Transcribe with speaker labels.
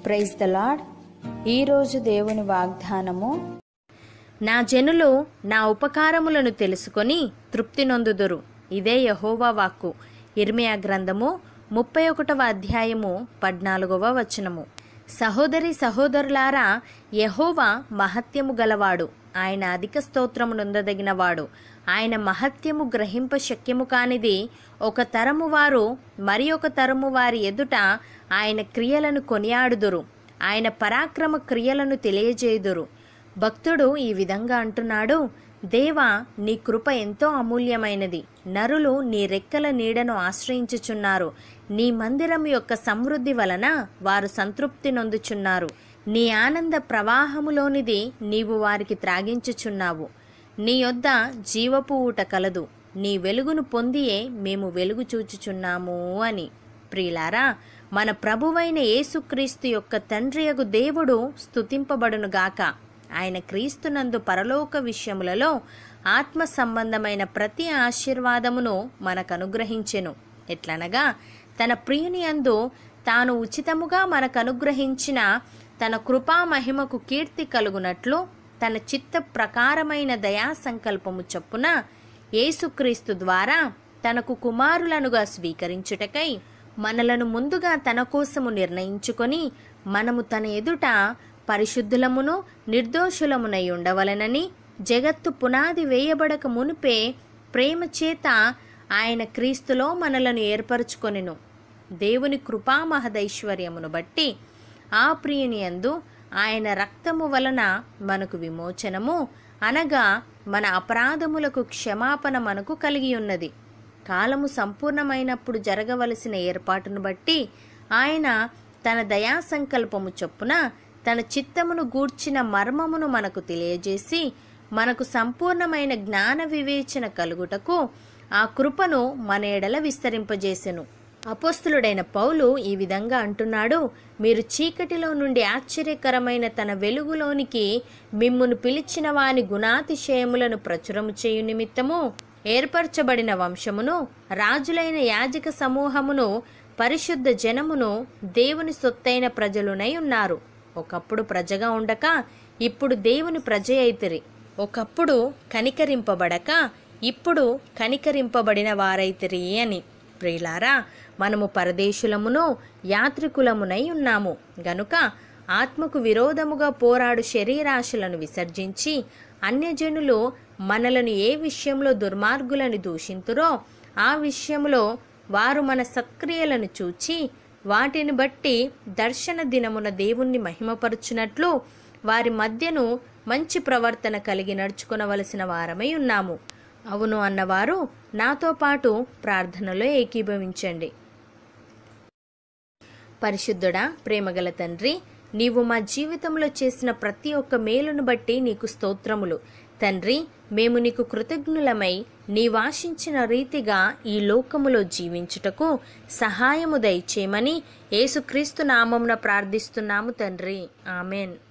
Speaker 1: praise the lord ఈరోజు దేవుని వాగ్దానము నా జనులు నా ఉపకారములను తెలుసుకొని తృప్తి నొందుదురు ఇదే యహోవా వాక్కు ఇర్మియా గ్రంథము ముప్పై ఒకటవ అధ్యాయము పద్నాలుగవ వచనము సహోదరి సహోదరులారా యహోవా మహత్యము గలవాడు ఆయన అధిక స్తోత్రము నొందదగినవాడు ఆయన మహత్యము గ్రహింప శక్యము కానిది ఒక తరము వారు మరి ఒక తరము వారి ఎదుట ఆయన క్రియలను కొనియాడుదురు ఆయన పరాక్రమ క్రియలను తెలియజేయుదురు భక్తుడు ఈ విధంగా అంటున్నాడు దేవా నీ కృప ఎంతో అమూల్యమైనది నరులు నీ రెక్కల నీడను ఆశ్రయించుచున్నారు నీ మందిరం యొక్క సమృద్ధి వలన వారు సంతృప్తి నొందుచున్నారు నీ ఆనంద ప్రవాహములోనిది నీవు వారికి త్రాగించుచున్నావు నీ యొద్ద జీవపు ఊట కలదు నీ వెలుగును పొందియే మేము వెలుగు చూచుచున్నాము అని ప్రియులారా మన ప్రభువైన యేసుక్రీస్తు యొక్క తండ్రియగు దేవుడు స్తుతింపబడునుగాక ఆయన క్రీస్తునందు పరలోక విషయములలో ఆత్మ సంబంధమైన ప్రతి ఆశీర్వాదమును మనకు అనుగ్రహించెను ఎట్లనగా తన ప్రియుని అందు తాను ఉచితముగా మనకు అనుగ్రహించిన తన కృపా మహిమకు కీర్తి కలుగునట్లు తన చిత్త ప్రకారమైన దయా సంకల్పము చొప్పున యేసుక్రీస్తు ద్వారా తనకు కుమారులనుగా స్వీకరించుటకై మనలను ముందుగా తన కోసము నిర్ణయించుకొని మనము తన ఎదుట పరిశుద్ధులమును నిర్దోషులమునై ఉండవలనని జగత్తు పునాది వేయబడక మునిపే ప్రేమ చేత ఆయన క్రీస్తులో మనలను ఏర్పరచుకొనెను దేవుని కృపా మహదైశ్వర్యమును బట్టి ఆ ప్రియుని యందు ఆయన రక్తము వలన మనకు విమోచనము అనగా మన అపరాధములకు క్షమాపణ మనకు కలిగి ఉన్నది కాలము సంపూర్ణమైనప్పుడు జరగవలసిన ఏర్పాటును బట్టి ఆయన తన దయా సంకల్పము చొప్పున తన చిత్తమును గూర్చిన మర్మమును మనకు తెలియజేసి మనకు సంపూర్ణమైన జ్ఞాన వివేచన కలుగుటకు ఆ కృపను మన ఎడల విస్తరింపజేసెను అపోస్తులుడైన పౌలు ఈ విధంగా అంటున్నాడు మీరు చీకటిలో నుండి ఆశ్చర్యకరమైన తన వెలుగులోనికి మిమ్మును పిలిచిన వాని గుణాతిశయములను ప్రచురము చేయు నిమిత్తము ఏర్పరచబడిన వంశమును రాజులైన యాజక సమూహమును పరిశుద్ధ జనమును దేవుని సొత్తైన ప్రజలునై ఉన్నారు ఒకప్పుడు ప్రజగా ఉండక ఇప్పుడు దేవుని ప్రజ అయితిరి ఒకప్పుడు కనికరింపబడక ఇప్పుడు కనికరింపబడిన వారైతిరి అని ప్రియులారా మనము పరదేశులమును యాత్రికులమునై ఉన్నాము గనుక ఆత్మకు విరోధముగా పోరాడు శరీరాశలను విసర్జించి అన్యజనులు మనలను ఏ విషయంలో దుర్మార్గులను దూషింతురో ఆ విషయంలో వారు మన సత్క్రియలను చూచి వాటిని బట్టి దర్శన దినమున దేవుణ్ణి మహిమపరుచునట్లు వారి మధ్యను మంచి ప్రవర్తన కలిగి నడుచుకునవలసిన వారమై ఉన్నాము అవును అన్నవారు నాతో పాటు ప్రార్థనలో ఏకీభవించండి పరిశుద్ధుడా ప్రేమగల తండ్రి నీవు మా జీవితంలో చేసిన ప్రతి ఒక్క మేలును బట్టి నీకు స్తోత్రములు తండ్రి మేము నీకు కృతజ్ఞులమై నీవాశించిన రీతిగా ఈ లోకములో జీవించుటకు సహాయము దయచేయమని యేసుక్రీస్తు నామమున ప్రార్థిస్తున్నాము తండ్రి ఆమెన్